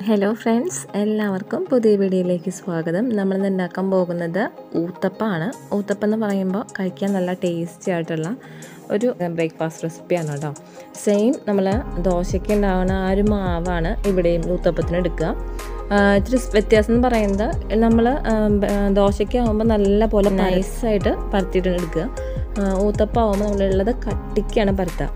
hello friends എല്ലാവർക്കും പുതിയ വീഡിയോയിലേക്ക് സ്വാഗതം നമ്മളിന്ന് ഉണ്ടാക്കാൻ പോകുന്നത് ഊത്തപ്പമാണ് ഊത്തപ്പം എന്ന് പറയുമ്പോൾ കഴിക്കാൻ നല്ല ടേസ്റ്റി ആയിട്ടുള്ള ഒരു ബ്രേക്ക്ഫാസ്റ്റ് റെസിപ്പിയാണ് കേട്ടോ സെയിം നമ്മൾ ദോശയ്ക്ക് ഉണ്ടാകുന്ന ആ ഒരു മാവാണ് ഇവിടെയും ഊത്തപ്പത്തിന് എടുക്കുക ആ, ഇത്തിരി വ്യത്യാസം എന്ന് പറയുന്നത് നമ്മൾ ദോശയ്ക്ക് ആകുമ്പോൾ നല്ല പോലെ നൈസായിട്ട് പരത്തിയിട്ട് എടുക്കുക ആ, ഊത്തപ്പം ആകുമ്പോൾ നമ്മളുള്ളത് കട്ടിക്കാണ് പരത്തുക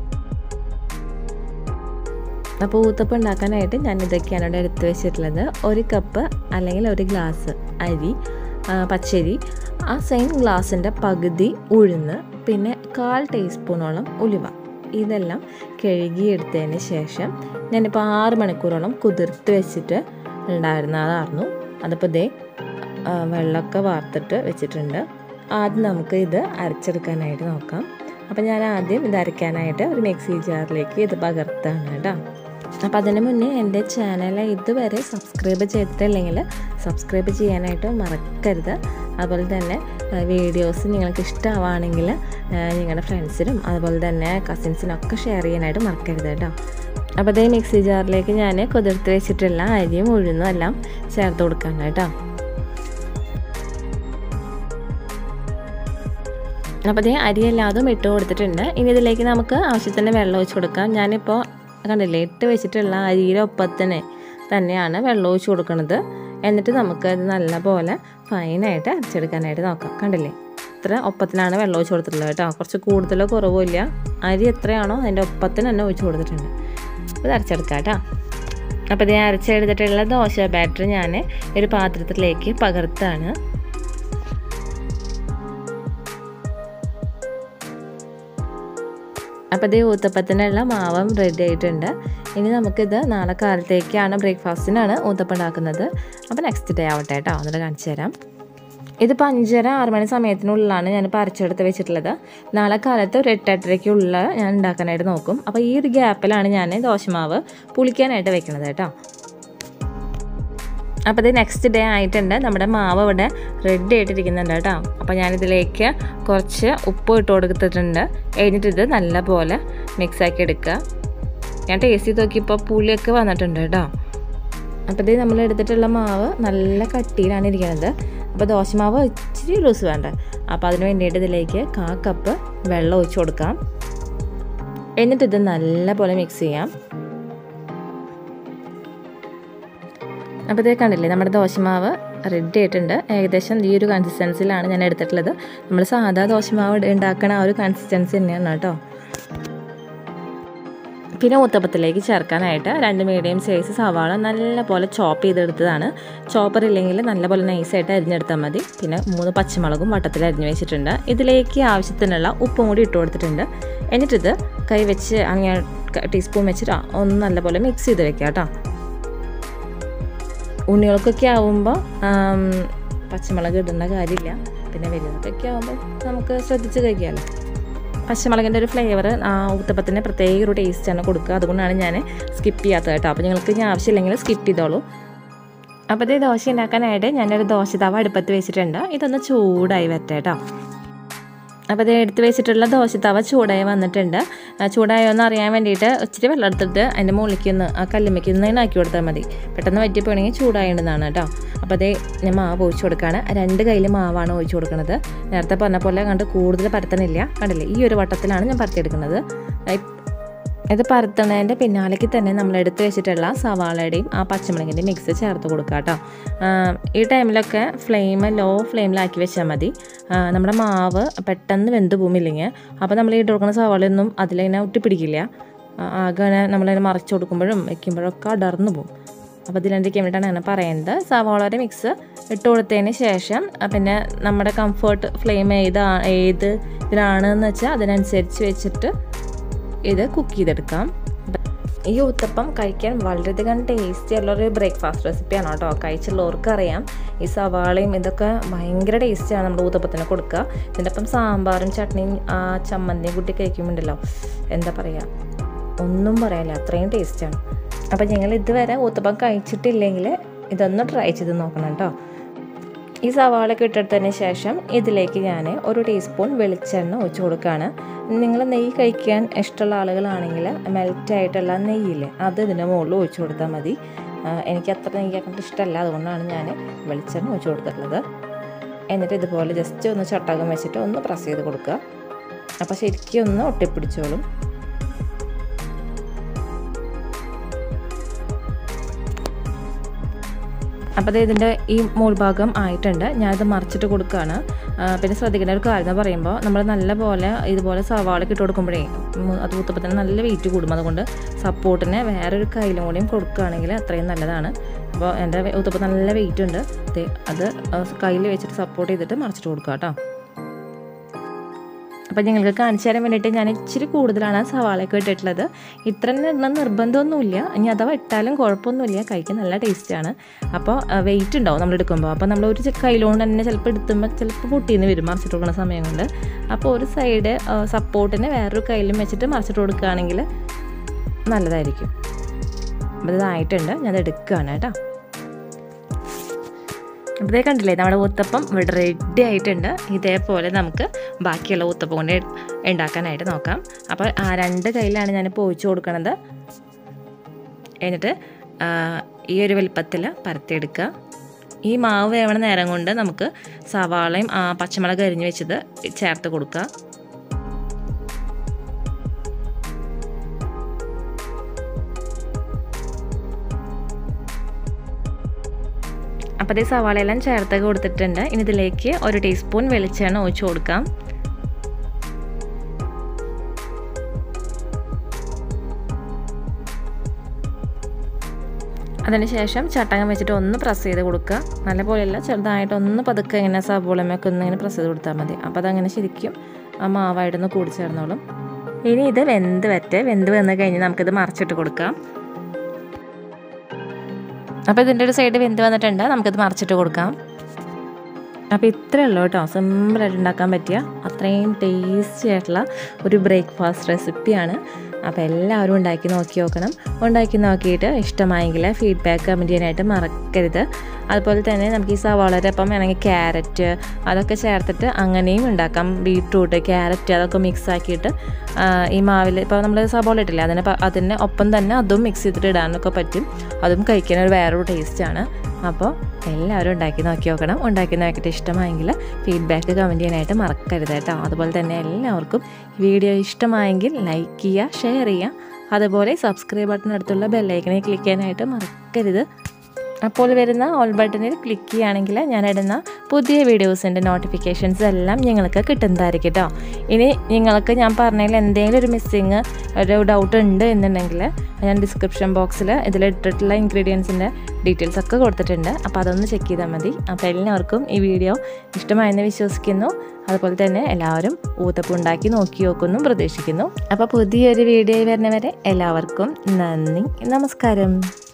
അപ്പോൾ ഊത്തപ്പം ഉണ്ടാക്കാനായിട്ട് ഞാൻ ഇതൊക്കെയാണ് ഇവിടെ എടുത്ത് വെച്ചിട്ടുള്ളത് ഒരു കപ്പ് അല്ലെങ്കിൽ ഒരു ഗ്ലാസ് അരി ആ, പച്ചരി ആ സെയിം ഗ്ലാസിൻ്റെ പകുതി ഉഴുന്ന് പിന്നെ കാൽ ടീസ്പൂണോളം ഉലുവ ഇതെല്ലാം കഴുകിയെടുത്തതിന് ശേഷം ഞാനിപ്പോൾ ആറ് മണിക്കൂറോളം കുതിർത്ത് വെച്ചിട്ട് ഉണ്ടായിരുന്നതായിരുന്നു അതിപ്പോൾ ഇതേ ആ, വെള്ളമൊക്കെ വാർത്തിട്ട് വെച്ചിട്ടുണ്ട് ആദ്യം നമുക്ക് ഇത് അരച്ചെടുക്കാനായിട്ട് നോക്കാം അപ്പം ഞാൻ ആദ്യം ഇത് അരയ്ക്കാനായിട്ട് ഒരു മിക്സി ജാറിലേക്ക് ഇത് പകർത്താണ് കേട്ടോ അപ്പം അതിന് മുന്നേ എൻ്റെ ചാനൽ ഇതുവരെ സബ്സ്ക്രൈബ് ചെയ്തിട്ടില്ലെങ്കിൽ സബ്സ്ക്രൈബ് ചെയ്യാനായിട്ട് മറക്കരുത് അതുപോലെ തന്നെ വീഡിയോസ് നിങ്ങൾക്ക് ഇഷ്ടമാവുകയാണെങ്കിൽ നിങ്ങളുടെ ഫ്രണ്ട്സിനും അതുപോലെ തന്നെ കസിൻസിനൊക്കെ ഷെയർ ചെയ്യാനായിട്ട് മറക്കരുത് കേട്ടോ അപ്പോൾ അതേ മിക്സി ജാറിലേക്ക് ഞാൻ കുതിർത്ത് വെച്ചിട്ടുള്ള അരിയും ഉഴുന്നും എല്ലാം ചേർത്ത് കൊടുക്കാണ് കേട്ടോ അപ്പോൾ അതേ അരി എല്ലാതും ഇട്ട് കൊടുത്തിട്ടുണ്ട് ഇനി ഇതിലേക്ക് നമുക്ക് ആവശ്യത്തിന് വെള്ളം ഒഴിച്ച് കൊടുക്കാം ഞാനിപ്പോൾ കണ്ടില്ലേ ഇട്ട് വെച്ചിട്ടുള്ള അരിയുടെ ഒപ്പത്തിന് തന്നെയാണ് വെള്ളം ഒഴിച്ച് കൊടുക്കുന്നത് എന്നിട്ട് നമുക്ക് അത് നല്ലപോലെ ഫൈനായിട്ട് അരച്ചെടുക്കാനായിട്ട് നോക്കാം കണ്ടില്ലേ ഇത്ര ഒപ്പത്തിനാണ് വെള്ളം ഒഴിച്ച് കൊടുത്തിട്ടുള്ളത് കേട്ടോ കുറച്ച് കൂടുതലോ കുറവോ ഇല്ല അരി എത്രയാണോ അതിൻ്റെ ഒപ്പത്തിന് തന്നെ ഒഴിച്ച് കൊടുത്തിട്ടുണ്ട് ഇത് അരച്ചെടുക്കാം കേട്ടോ അപ്പോൾ ഇത് അരച്ചെടുത്തിട്ടുള്ള ദോശ ബാറ്റർ ഞാൻ ഒരു പാത്രത്തിലേക്ക് പകർത്താണ് അപ്പോൾ ഇത് ഊത്തപ്പത്തിനുള്ള മാവും റെഡി ആയിട്ടുണ്ട് ഇനി നമുക്കിത് നാളെ കാലത്തേക്കാണ് ബ്രേക്ക്ഫാസ്റ്റിനാണ് ഊത്തപ്പം ഉണ്ടാക്കുന്നത് അപ്പോൾ നെക്സ്റ്റ് ഡേ ആവട്ടെ കേട്ടോ എന്നിട്ട് കാണിച്ചു തരാം ഇതിപ്പോൾ അഞ്ചര ആറ് മണി സമയത്തിനുള്ളിലാണ് ഞാൻ പറിച്ചെടുത്ത് വെച്ചിട്ടുള്ളത് നാളെ കാലത്ത് ഒരു എട്ടെട്ടരയ്ക്കുള്ള ഞാൻ ഉണ്ടാക്കാനായിട്ട് നോക്കും അപ്പോൾ ഈ ഒരു ഗ്യാപ്പിലാണ് ഞാൻ ദോശമാവ് പുളിക്കാനായിട്ട് വെക്കുന്നത് കേട്ടോ അപ്പോൾ ഇത് നെക്സ്റ്റ് ഡേ ആയിട്ടുണ്ട് നമ്മുടെ മാവ് ഇവിടെ റെഡി ആയിട്ടിരിക്കുന്നുണ്ട് കേട്ടോ അപ്പോൾ ഞാനിതിലേക്ക് കുറച്ച് ഉപ്പ് ഇട്ട് കൊടുത്തിട്ടുണ്ട് കഴിഞ്ഞിട്ട് ഇത് നല്ലപോലെ മിക്സാക്കി എടുക്കുക ഞാൻ ടേസ്റ്റ് ചെയ്ത് നോക്കിയപ്പോൾ പുളിയൊക്കെ വന്നിട്ടുണ്ട് കേട്ടോ അപ്പോൾ ഇത് നമ്മൾ എടുത്തിട്ടുള്ള മാവ് നല്ല കട്ടിയിലാണ് ഇരിക്കുന്നത് അപ്പോൾ ദോശമാവ് ഇച്ചിരി ലൂസ് വേണ്ട അപ്പോൾ അതിന് വേണ്ടിയിട്ട് ഇതിലേക്ക് കാ കപ്പ് വെള്ളം ഒഴിച്ച് കൊടുക്കാം എന്നിട്ട് ഇത് നല്ലപോലെ മിക്സ് ചെയ്യാം അപ്പോൾ ഇതേ കണ്ടില്ലേ നമ്മുടെ ദോശമാവ് റെഡി ആയിട്ടുണ്ട് ഏകദേശം ഈ ഒരു കൺസിസ്റ്റൻസിലാണ് ഞാൻ എടുത്തിട്ടുള്ളത് നമ്മൾ സാധാ ദോശമാവ് ഉണ്ടാക്കണ ആ ഒരു കൺസിസ്റ്റൻസി തന്നെയാണ് കേട്ടോ പിന്നെ ഊത്തപ്പത്തിലേക്ക് ചേർക്കാനായിട്ട് രണ്ട് മീഡിയം സൈസ് സവാള നല്ലപോലെ ചോപ്പ് ചെയ്തെടുത്തതാണ് ചോപ്പർ ഇല്ലെങ്കിൽ നല്ലപോലെ നൈസായിട്ട് അരിഞ്ഞെടുത്താൽ മതി പിന്നെ മൂന്ന് പച്ചമുളകും വട്ടത്തിൽ അരിഞ്ഞ് വെച്ചിട്ടുണ്ട് ഇതിലേക്ക് ആവശ്യത്തിനുള്ള ഉപ്പും കൂടി ഇട്ട് കൊടുത്തിട്ടുണ്ട് എന്നിട്ടിത് കൈ വെച്ച് അങ്ങനെ ടീസ്പൂൺ വെച്ചിട്ട് ഒന്ന് നല്ലപോലെ മിക്സ് ചെയ്ത് വെക്കാം കേട്ടോ ഉണ്ണികൾക്കൊക്കെ ആവുമ്പോൾ പച്ചമുളക് ഇടേണ്ട കാര്യമില്ല പിന്നെ വലുതൊക്കെ ആവുമ്പോൾ നമുക്ക് ശ്രദ്ധിച്ച് കഴിക്കാമല്ലോ പച്ചമുളകിൻ്റെ ഒരു ഫ്ലേവർ ആ ഊത്തപ്പത്തിന് പ്രത്യേക ഒരു ടേസ്റ്റാണ് കൊടുക്കുക അതുകൊണ്ടാണ് ഞാൻ സ്കിപ്പ് ചെയ്യാത്തത് കേട്ടോ അപ്പോൾ നിങ്ങൾക്ക് ഇനി ആവശ്യമില്ലെങ്കിൽ സ്കിപ്പ് ചെയ്തോളൂ അപ്പോൾ ഇത് ദോശ ഉണ്ടാക്കാനായിട്ട് ഞാനൊരു ദോശ തവ അടുപ്പത്ത് വെച്ചിട്ടുണ്ട് ഇതൊന്ന് ചൂടായി വരട്ടെ കേട്ടോ അപ്പോൾ ഇത് എടുത്ത് വെച്ചിട്ടുള്ള ദോശത്തവ ചൂടായി വന്നിട്ടുണ്ട് ചൂടായോ എന്ന് അറിയാൻ വേണ്ടിയിട്ട് ഇച്ചിരി വെള്ളം എടുത്തിട്ട് അതിൻ്റെ മുകളിലേക്ക് ഒന്ന് ആ കല്ലുമ്മയ്ക്ക് ഒന്ന് ആക്കി കൊടുത്താൽ മതി പെട്ടെന്ന് വറ്റിപ്പോണെങ്കിൽ ചൂടായേണ്ടതാണ് കേട്ടോ അപ്പോൾ അതേ ഞാൻ മാവ് ഒഴിച്ചു കൊടുക്കുകയാണ് രണ്ട് കയ്യിൽ മാവാണ് ഒഴിച്ചു കൊടുക്കുന്നത് നേരത്തെ പറഞ്ഞ പോലെ കണ്ട് കൂടുതൽ പരത്തണില്ല കണ്ടില്ലേ ഈ ഒരു വട്ടത്തിലാണ് ഞാൻ പരത്തിയെടുക്കുന്നത് ഇത് പരത്തണതിൻ്റെ പിന്നാലേക്ക് തന്നെ നമ്മൾ എടുത്ത് വെച്ചിട്ടുള്ള സവാളയുടെയും ആ പച്ചമുളകിൻ്റെ മിക്സ് ചേർത്ത് കൊടുക്കുക കേട്ടോ ഈ ടൈമിലൊക്കെ ഫ്ലെയിം ലോ ഫ്ലെയിമിലാക്കി വെച്ചാൽ മതി നമ്മുടെ മാവ് പെട്ടെന്ന് വെന്ത് പോകുമില്ലെങ്കിൽ അപ്പോൾ നമ്മൾ ഇട്ട് കൊടുക്കുന്ന സവാളയൊന്നും അതിലിങ്ങനെ ഒട്ടിപ്പിടിക്കില്ല ആകെ നമ്മളിങ്ങനെ മറിച്ച് കൊടുക്കുമ്പോഴും വെക്കുമ്പോഴൊക്കെ അടർന്നു പോകും അപ്പോൾ ഇതിലെന്തൊക്കെയാണ് വേണ്ടിയിട്ടാണ് അങ്ങനെ പറയുന്നത് സവാളയുടെ മിക്സ് ഇട്ട് കൊടുത്തതിന് ശേഷം പിന്നെ നമ്മുടെ കംഫർട്ട് ഫ്ലെയിം ഏത് ഏത് ഇതിലാണെന്ന് വെച്ചാൽ അതിനനുസരിച്ച് വെച്ചിട്ട് ഇത് കുക്ക് ചെയ്തെടുക്കാം ഈ ഊത്തപ്പം കഴിക്കാൻ വളരെയധികം ടേസ്റ്റി ഉള്ളൊരു ബ്രേക്ക്ഫാസ്റ്റ് റെസിപ്പിയാണ് കേട്ടോ കഴിച്ചുള്ളവർക്ക് അറിയാം ഈ സവാളയും ഇതൊക്കെ ഭയങ്കര ടേസ്റ്റിയാണ് നമ്മുടെ ഊത്തപ്പത്തിന് കൊടുക്കുക ഇതിൻ്റെ ഒപ്പം സാമ്പാറും ചട്നിയും ആ ചമ്മന്തിയും കൂട്ടി കഴിക്കുമ്പോണ്ടല്ലോ എന്താ പറയുക ഒന്നും പറയാനില്ല അത്രയും ടേസ്റ്റാണ് അപ്പോൾ ഞങ്ങൾ ഇതുവരെ ഊത്തപ്പം കഴിച്ചിട്ടില്ലെങ്കിൽ ഇതൊന്ന് ട്രൈ ചെയ്ത് നോക്കണം കേട്ടോ ഈ സവാളയൊക്കെ ഇട്ടെടുത്തതിന് ശേഷം ഇതിലേക്ക് ഞാൻ ഒരു ടീസ്പൂൺ വെളിച്ചെണ്ണ ഒഴിച്ച് കൊടുക്കുകയാണ് നിങ്ങൾ നെയ്യ് കഴിക്കാൻ ഇഷ്ടമുള്ള ആളുകളാണെങ്കിൽ മെൽറ്റായിട്ടുള്ള നെയ്യില്ലേ അത് ഇതിൻ്റെ മുകളിൽ ഒഴിച്ചു കൊടുത്താൽ മതി എനിക്ക് അത്ര നെയ്യാക്കേണ്ട ഇഷ്ടമല്ല അതുകൊണ്ടാണ് ഞാൻ വെളിച്ചെണ്ണ ഒഴിച്ച് കൊടുത്തിട്ടുള്ളത് എന്നിട്ട് ഇതുപോലെ ജസ്റ്റ് ഒന്ന് ചട്ടകം വെച്ചിട്ട് ഒന്ന് പ്രസ് ചെയ്ത് കൊടുക്കുക അപ്പോൾ ശരിക്കും ഒന്ന് ഒട്ടിപ്പിടിച്ചോളും അപ്പോൾ ഇതിൻ്റെ ഈ മുൾഭാഗം ആയിട്ടുണ്ട് ഞാനിത് മറിച്ചിട്ട് കൊടുക്കുകയാണ് പിന്നെ ശ്രദ്ധിക്കേണ്ട ഒരു കാര്യം എന്ന് പറയുമ്പോൾ നമ്മൾ നല്ല പോലെ ഇതുപോലെ സവാളൊക്കെ ഇട്ട് കൊടുക്കുമ്പോഴേ അത് കുത്തപ്പോൾ തന്നെ നല്ല വെയിറ്റ് കൂടും അതുകൊണ്ട് സപ്പോർട്ടിന് വേറൊരു കയ്യിലും കൂടിയും കൊടുക്കുകയാണെങ്കിൽ അത്രയും നല്ലതാണ് അപ്പോൾ എൻ്റെ ഉത്തപ്പം നല്ല വെയിറ്റ് ഉണ്ട് അത് കയ്യിൽ വെച്ചിട്ട് സപ്പോർട്ട് ചെയ്തിട്ട് മറിച്ചിട്ട് കൊടുക്കുക കേട്ടോ അപ്പോൾ നിങ്ങൾക്ക് കാണിച്ചു തരാൻ വേണ്ടിയിട്ട് ഞാൻ ഇച്ചിരി കൂടുതലാണ് സവാളയൊക്കെ ഇട്ടിട്ടുള്ളത് ഇത്ര തന്നെ ഇടണം നിർബന്ധമൊന്നുമില്ല ഇനി അഥവാ ഇട്ടാലും കുഴപ്പമൊന്നുമില്ല കഴിക്കാൻ നല്ല ടേസ്റ്റാണ് അപ്പോൾ വെയിറ്റ് ഉണ്ടാവും നമ്മൾ എടുക്കുമ്പോൾ അപ്പോൾ നമ്മൾ ഒരു കയ്യിലുകൊണ്ട് തന്നെ ചിലപ്പോൾ എടുത്തുമ്പോൾ ചിലപ്പോൾ പൊട്ടിന്ന് വരും മറിച്ചിട്ട് കൊടുക്കുന്ന സമയം കൊണ്ട് അപ്പോൾ ഒരു സൈഡ് സപ്പോർട്ടിന് വേറൊരു കയ്യിലും വെച്ചിട്ട് മറിച്ചിട്ട് കൊടുക്കുകയാണെങ്കിൽ നല്ലതായിരിക്കും അപ്പോൾ ഇതായിട്ടുണ്ട് ഞാൻ എടുക്കുകയാണ് കേട്ടോ അപ്പോൾ കണ്ടില്ലേ നമ്മുടെ ഊത്തപ്പം ഇവിടെ റെഡി ആയിട്ടുണ്ട് ഇതേപോലെ നമുക്ക് ബാക്കിയുള്ള ഊത്തപ്പം കൊണ്ട് ഉണ്ടാക്കാനായിട്ട് നോക്കാം അപ്പോൾ ആ രണ്ട് കയ്യിലാണ് ഞാൻ പൊഴിച്ചു കൊടുക്കണത് എന്നിട്ട് ഈ ഒരു വലിപ്പത്തിൽ പരത്തിയെടുക്കുക ഈ മാവ് വേവണ നേരം കൊണ്ട് നമുക്ക് സവാളയും പച്ചമുളക് അരിഞ്ഞ് വെച്ചത് ചേർത്ത് കൊടുക്കുക അപ്പോൾ അതേ സവാളയെല്ലാം ചേർത്ത് കൊടുത്തിട്ടുണ്ട് ഇനി ഇതിലേക്ക് ഒരു ടീസ്പൂൺ വെളിച്ചെണ്ണ ഒഴിച്ച് കൊടുക്കാം അതിനുശേഷം ചട്ടകം വെച്ചിട്ട് ഒന്ന് പ്രസ് ചെയ്ത് കൊടുക്കുക നല്ല പോലെയല്ല ചെറുതായിട്ട് ഒന്ന് പതുക്കെ ഇങ്ങനെ സബോളമൊക്കെ ഒന്ന് ഇങ്ങനെ പ്രസ് ചെയ്ത് കൊടുത്താൽ മതി അപ്പോൾ അതങ്ങനെ ശരിക്കും ആ മാവായിട്ടൊന്ന് കൂടി ചേർന്നോളും ഇനി ഇത് വെന്ത് വറ്റ് വെന്ത് വന്ന് കഴിഞ്ഞ് നമുക്കിത് മറിച്ചിട്ട് കൊടുക്കാം അപ്പോൾ ഇതിൻ്റെ ഒരു സൈഡ് വെന്ത് വന്നിട്ടുണ്ട് നമുക്കിത് മറിച്ചിട്ട് കൊടുക്കാം അപ്പോൾ ഇത്രയേ ഉള്ളൂ കേട്ടോ സിമ്പിളായിട്ട് ഉണ്ടാക്കാൻ പറ്റിയ അത്രയും ടേസ്റ്റി ആയിട്ടുള്ള ഒരു ബ്രേക്ക്ഫാസ്റ്റ് റെസിപ്പിയാണ് അപ്പോൾ എല്ലാവരും ഉണ്ടാക്കി നോക്കി നോക്കണം ഉണ്ടാക്കി നോക്കിയിട്ട് ഇഷ്ടമായെങ്കിൽ ഫീഡ്ബാക്ക് കമൻറ്റ് ചെയ്യാനായിട്ട് മറക്കരുത് അതുപോലെ തന്നെ നമുക്ക് ഈ സവാളയുടെ ഒപ്പം വേണമെങ്കിൽ ക്യാരറ്റ് അതൊക്കെ ചേർത്തിട്ട് അങ്ങനെയും ഉണ്ടാക്കാം ബീട്രൂട്ട് ക്യാരറ്റ് അതൊക്കെ മിക്സ് ആക്കിയിട്ട് ഈ മാവിൽ ഇപ്പോൾ നമ്മൾ സവാള ഇട്ടില്ല അതിന് അതിന് ഒപ്പം തന്നെ അതും മിക്സ് ചെയ്തിട്ട് ഇടാനൊക്കെ പറ്റും അതും കഴിക്കാൻ ഒരു വേറൊരു ടേസ്റ്റാണ് അപ്പോൾ എല്ലാവരും ഉണ്ടാക്കി നോക്കി നോക്കണം ഉണ്ടാക്കി നോക്കിയിട്ട് ഇഷ്ടമായെങ്കിൽ ഫീഡ്ബാക്ക് കമൻറ്റ് ചെയ്യാനായിട്ട് മറക്കരുത് കേട്ടോ അതുപോലെ തന്നെ എല്ലാവർക്കും വീഡിയോ ഇഷ്ടമായെങ്കിൽ ലൈക്ക് ചെയ്യുക ഷെയർ ചെയ്യുക അതുപോലെ സബ്സ്ക്രൈബ് ബട്ടൺ അടുത്തുള്ള ബെല്ലൈക്കനെ ക്ലിക്ക് ചെയ്യാനായിട്ട് മറക്കരുത് അപ്പോൾ വരുന്ന ഓൾ ബട്ടണിൽ ക്ലിക്ക് ചെയ്യുകയാണെങ്കിൽ ഞാൻ ഇടുന്ന പുതിയ വീഡിയോസിൻ്റെ നോട്ടിഫിക്കേഷൻസ് എല്ലാം നിങ്ങൾക്ക് കിട്ടുന്നതായിരിക്കും കേട്ടോ ഇനി നിങ്ങൾക്ക് ഞാൻ പറഞ്ഞതിൽ എന്തെങ്കിലും ഒരു മിസ്സിങ് ഒരു ഡൗട്ട് ഉണ്ട് എന്നുണ്ടെങ്കിൽ ഞാൻ ഡിസ്ക്രിപ്ഷൻ ബോക്സിൽ ഇതിലിട്ടിട്ടുള്ള ഇൻഗ്രീഡിയൻസിൻ്റെ ഡീറ്റെയിൽസ് ഒക്കെ കൊടുത്തിട്ടുണ്ട് അപ്പോൾ അതൊന്ന് ചെക്ക് ചെയ്താൽ മതി അപ്പോൾ എല്ലാവർക്കും ഈ വീഡിയോ ഇഷ്ടമായെന്ന് വിശ്വസിക്കുന്നു അതുപോലെ തന്നെ എല്ലാവരും ഊത്തപ്പം ഉണ്ടാക്കി നോക്കി നോക്കുന്നു പ്രതീക്ഷിക്കുന്നു അപ്പോൾ പുതിയൊരു വീഡിയോ വരുന്നവരെ എല്ലാവർക്കും നന്ദി നമസ്കാരം